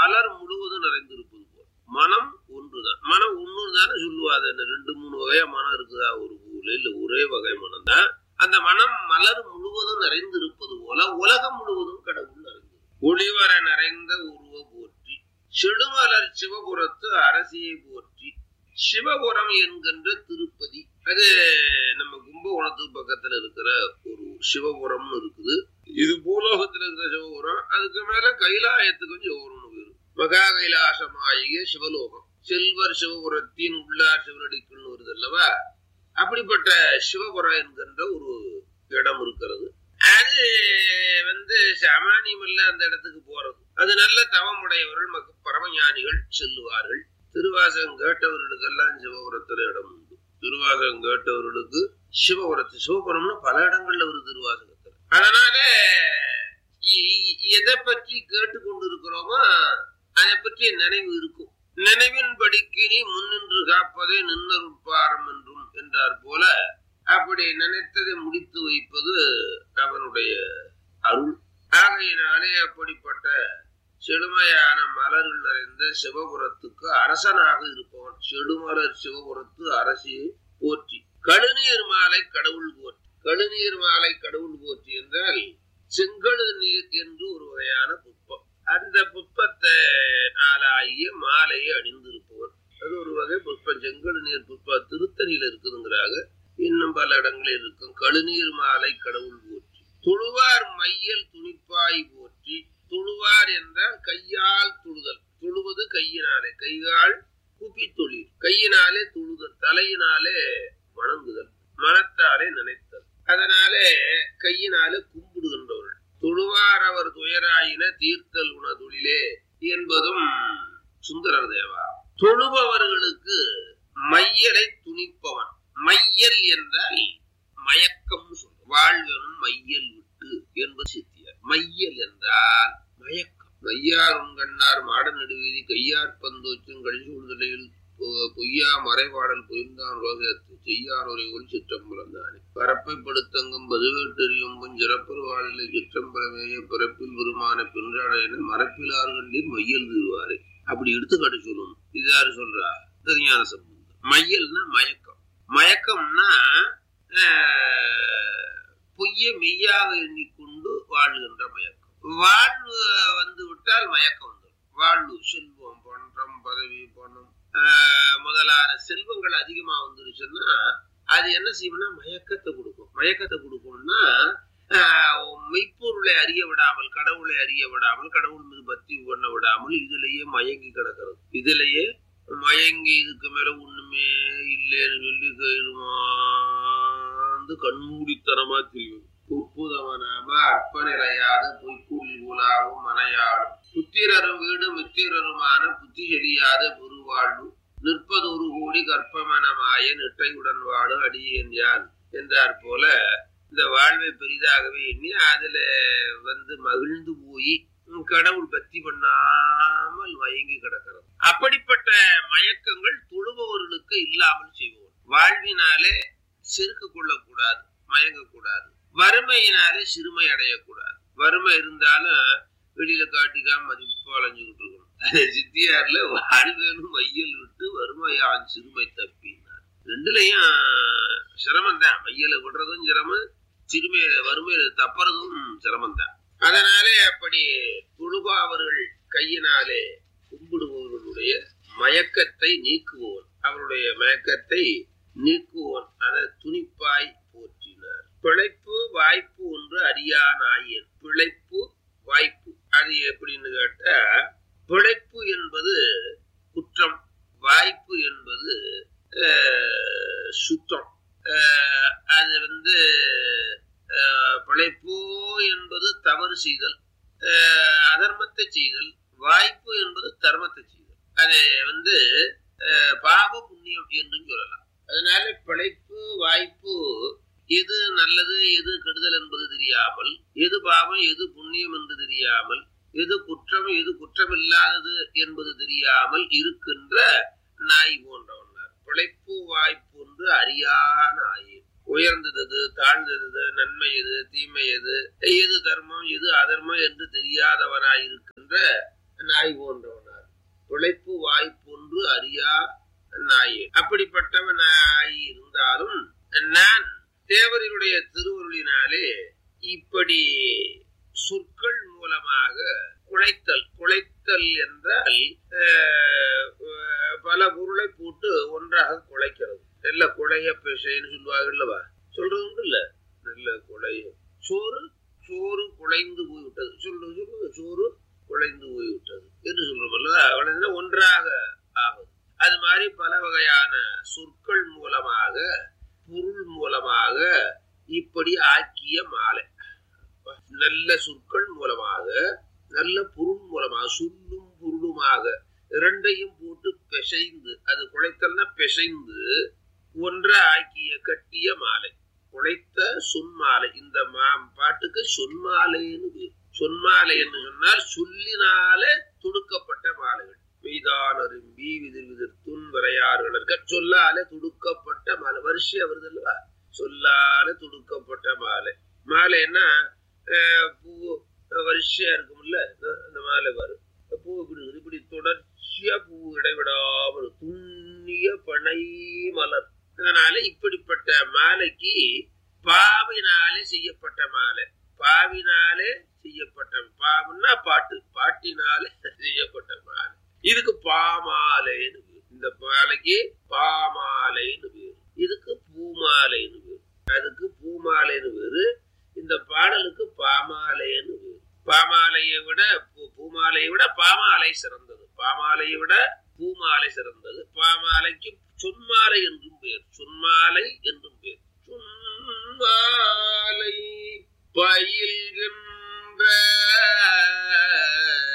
மலர் முழுவதும் நிறைந்திருப்பது போல் மனம் ஒன்றுதான் மனம் ஒன்று தானே சொல்லுவாது அந்த ரெண்டு மூணு வகையா மனம் இருக்குதா ஒரு பூல இல்ல ஒரே வகை மனம் தான் அந்த மனம் மலர் முழுவதும் நிறைந்திருப்பது போல உலகம் முழுவதும் கடவுள் நிறைந்து ஒளிவர நிறைந்த உருவ போற்றி செடுமலர் சிவபுரத்து அரசியை போற்றி சிவபுரம் என்கின்ற திருப்பதி அது நம்ம கும்பகோணத்துக்கு பக்கத்துல இருக்கிற ஒரு சிவபுரம்னு இருக்குது இது பூலோகத்துல இருக்கிற சிவபுரம் அதுக்கு மேல கைலாயத்துக்கு சிவபுரம்னு பேரு மகா கைலாசமாகிய சிவலோகம் செல்வர் சிவபுரத்தின் உள்ளார் சிவனடிக்குன்னு வருது அல்லவா அப்படிப்பட்ட சிவபுரம் என்கின்ற ஒரு இடம் இருக்கிறது அது வந்து சாமானியமல்ல அந்த இடத்துக்கு போறது அது நல்ல தவமுடையவர்கள் மக்க பரமஞானிகள் செல்லுவார்கள் திருவாசகம் கேட்டவர்களுக்கெல்லாம் சிவபுரத்துல இடம் உண்டு திருவாசகம் கேட்டவர்களுக்கு சிவபுரத்து சிவபுரம்னு பல இடங்கள்ல வருது திருவாசகத்துல அதனால இ- இ- எதை பற்றி கேட்டுக்கொண்டு இருக்கிறோமோ அதை பற்றிய நினைவு இருக்கும் நினைவின் படிக்கினி முன்னின்று காப்பதே நின்னருட்பாரம் என்றும் என்றார் போல அப்படி நினைத்ததை முடித்து வைப்பது அவனுடைய அருள் ஆகையினாலே அப்படிப்பட்ட செழுமையான மலர்கள் நிறைந்த சிவபுரத்துக்கு அரசனாக இருப்பவன் செடுமலர் சிவபுரத்து அரசியை போற்றி கழுநீர் மாலை கடவுள் போற்றி கழுநீர் மாலை கடவுள் போற்றி என்றால் செங்கழு நீர் என்று ஒரு வகையான புஷ்பம் அந்த புஷ்பத்தை நாளாகிய மாலையை அணிந்திருப்பவன் அது ஒரு வகை புஷ்பம் செங்கழு நீர் புஷ்பம் திருத்தணியில இருக்குதுங்கிறாங்க இன்னும் பல இடங்களில் இருக்கும் கழுநீர் மாலை கடவுள் போற்றி துழுவார் மையல் துணிப்பாய் போற்றி துழுவார் என்றால் கையால் துழுதல் துழுவது கையினாலே கைகால் குப்பி தொழில் கையினாலே துழுதல் தலையினாலே வணங்குதல் மனத்தாலே நினைத்தல் அதனாலே கையினாலே கும்பிடுகின்றவர்கள் தொழுவார் அவர் துயராயின தீர்த்தல் உணதுளிலே என்பதும் சுந்தரர் தேவா தொழுபவர்களுக்கு மையலை துணிப்பவன் மையல் என்றால் மயக்கம் சொல்லும் வாழ்வனும் மையல் விட்டு என்பது சித்தியார் மையல் என்றால் மயக்கம் மையார் உங்கண்ணார் மாட நடுவீதி கையார் பந்தோச்சும் கழிசூழ்நிலையில் பொய்யா மறைபாடல் புரிந்தான் ரோகத்து செய்யார் ஒரு ஒளி சிற்றம்பலம் தானே பரப்பை படுத்தங்கும் பதுவேட்டெறியும் சிறப்பர் வாழிலை சிற்றம்பலமேய பிறப்பில் விருமான பின்றாடையின மரப்பிலார் கண்டீர் மையல் தீர்வாரு அப்படி எடுத்துக்காட்டு சொல்லணும் இது யாரு சொல்றா திருஞான சம்பந்தம் மையல்னா மயக்கம் மயக்கம்னா ஆஹ், பொய்யை மெய்யாக எண்ணிக்கொண்டு வாழ்கின்ற மயக்கம் வாழ்வு வந்து விட்டால் மயக்கம் வந்துடும் வாழ்வு செல்வம் பணம் பதவி பணம் ஆஹ், முதலான செல்வங்கள் அதிகமா வந்துருச்சுன்னா அது என்ன செய்யும்னா மயக்கத்தை கொடுக்கும் மயக்கத்தை கொடுக்கும்னா ஆஹ், மெய்ப்பொருளை அறிய விடாமல் கடவுளை அறிய விடாமல் கடவுள் மீது பக்தி பண்ண விடாமல் இதுலயே மயங்கி கிடக்கிறது இதுலயே மயங்கி இதுக்கு மேல ஒண்ணுமே இல்லைன்னு சொல்லி கைருமாந்து கண்மூடித்தனமா தெரியும் உப்புதவனாம அற்ப நிலையாத பொய்க்கூலில் உலாவும் மனையாடும் புத்திரரும் வீடு மித்திரருமான புத்தி செழியாத பெருவாழ்வு நிற்பது ஒரு கோடி கற்பமனமாய நிட்டையுடன் வாடு அடியேன் யான் என்றார் போல இந்த வாழ்வை பெரிதாகவே எண்ணி அதுல வந்து மகிழ்ந்து போய் கடவுள் பக்தி பண்ணாமல் மயங்கி கிடக்கிறது அப்படிப்பட்ட மயக்கங்கள் தொழுபவர்களுக்கு இல்லாமல் செய்வோம் வாழ்வினாலே செருக்கு கொள்ளக்கூடாது மயங்கக்கூடாது வறுமையினாலே சிறுமை அடையக்கூடாது வறுமை இருந்தாலும் வெளியில காட்டிக்காம மதிப்பு அலைஞ்சுக்கிட்டு இருக்கணும் அது சித்தியார்ல வாழ்வேனும் மையல் விட்டு வறுமையான் சிறுமை தப்பினார் ரெண்டுலயும் சிரமம் தான் மையலை விடுறதும் சிரமம் சிறுமை வறுமையில தப்புறதும் சிரமம் தான் அதனாலே அப்படி துழுபா அவர்கள் கையினாலே கும்பிடுபவர்களுடைய மயக்கத்தை நீக்குவோன் அவருடைய மயக்கத்தை நீக்குவோன் அதை துணிப்பாய் போற்றினார் பிழைப்பு வாய்ப்பு ஒன்று அறியா நாயன் பிழைப்பு வாய்ப்பு அது எப்படின்னு கேட்டா பிழைப்பு என்பது குற்றம் வாய்ப்பு என்பது அஹ், சுத்தம் அஹ், அது வந்து அஹ், பிழைப்பு என்பது தவறு செய்தல் அஹ், அதர்மத்தை செய்தல் வாய்ப்பு என்பது தர்மத்தை செய்தல் அதை வந்து அஹ், பாப புண்ணியம் என்றும் சொல்லலாம் அதனால பிழைப்பு வாய்ப்பு எது நல்லது எது கெடுதல் என்பது தெரியாமல் எது பாவம் எது புண்ணியம் என்று தெரியாமல் எது குற்றம் எது குற்றமில்லாதது என்பது தெரியாமல் இருக்கின்ற நாய் போன்றவனார் பிழைப்பு வாய்ப்பு ஒன்று அறியா நாயே உயர்ந்தது எது, தாழ்ந்தது எது, நன்மை எது தீமை எது எது தர்மம் எது அதர்மம் என்று தெரியாதவனாய் இருக்கின்ற நாய் போன்றவனார் பிழைப்பு வாய்ப்பொன்று அறியா நாய் அப்படிப்பட்டவன் நாய் இருந்தாலும் நான் தேவர்களுடைய திருவருளினாலே இப்படி சொற்கள் மூலமாக குழைத்தல் குழைத்தல் என்றால் அஹ், அஹ், பல பொருளை போட்டு ஒன்றாக குழைக்கிறது நல்ல குழைய பிசைன்னு சொல்லுவாங்கல்லவா சொல்றது உண்டு இல்ல நல்ல குழைய சோறு சோறு குழைந்து போய்விட்டது சொல்றது சொல்லுவது சோறு குழைந்து போய்விட்டது என்று சொல்றோம் அல்லவா வளைந்தா ஒன்றாக ஆகுது அது மாதிரி பல வகையான சொற்கள் மூலமாக பொருள் மூலமாக இப்படி ஆக்கிய மாலை நல்ல சொற்கள் மூலமாக நல்ல பொருள் மூலமாக சொல்லும் பொருளுமாக இரண்டையும் போட்டு பிசைந்து அது குழைத்தல்னா பிசைந்து ஒன்றை ஆக்கிய கட்டிய மாலை குழைத்த சொன்மாலை இந்த மா பாட்டுக்கு சொன்மாலைன்னு பேர். சொன்மாலை என்று சொன்னால் சொல்லினாலே துடுக்கப்பட்ட மாலைகள் மெய்தானரும்பி விதிர் விதிர் துன் வரையாறுகள் இருக்க சொல்லாலே துடுக்கப்பட்ட மாலை வரிசையா வருது அல்லவா சொல்லாலே துடுக்கப்பட்ட மாலை மாலைன்னா அஹ், பூ வரிசையா இருக்கும்ல இந்த- இந்த மாலை வரும் பூ இப்படி இருக்குது. இப்படி தொடர்ச்சியா பூ இடைவிடாமல் துண்ணிய பனை மலர் அதனால இப்படிப்பட்ட மாலைக்கு பாவினாலே செய்யப்பட்ட மாலை பாவினாலே செய்யப்பட்ட பாவுன்னா பாட்டு பாட்டினாலே செய்யப்பட்ட மாலை இதுக்கு பாமாலைன்னு பேரு. இந்த மாலைக்கு பாமாலைன்னு பேரு இதுக்கு பூமாலைன்னு பேரு அதுக்கு பூமாலைன்னு பேரு இந்த பாடலுக்கு பாமாலைன்னு பேரு பாமாலையை விட பூ- பூமாலையை விட பாமாலை சிறந்தது பாமாலையை விட பூமாலை சிறந்தது பாமாலைக்கு சொன்மாலை என்றும் பெயர் சொன்மாலை என்றும் பெயர் சொன்மாலை பயில்கின்ற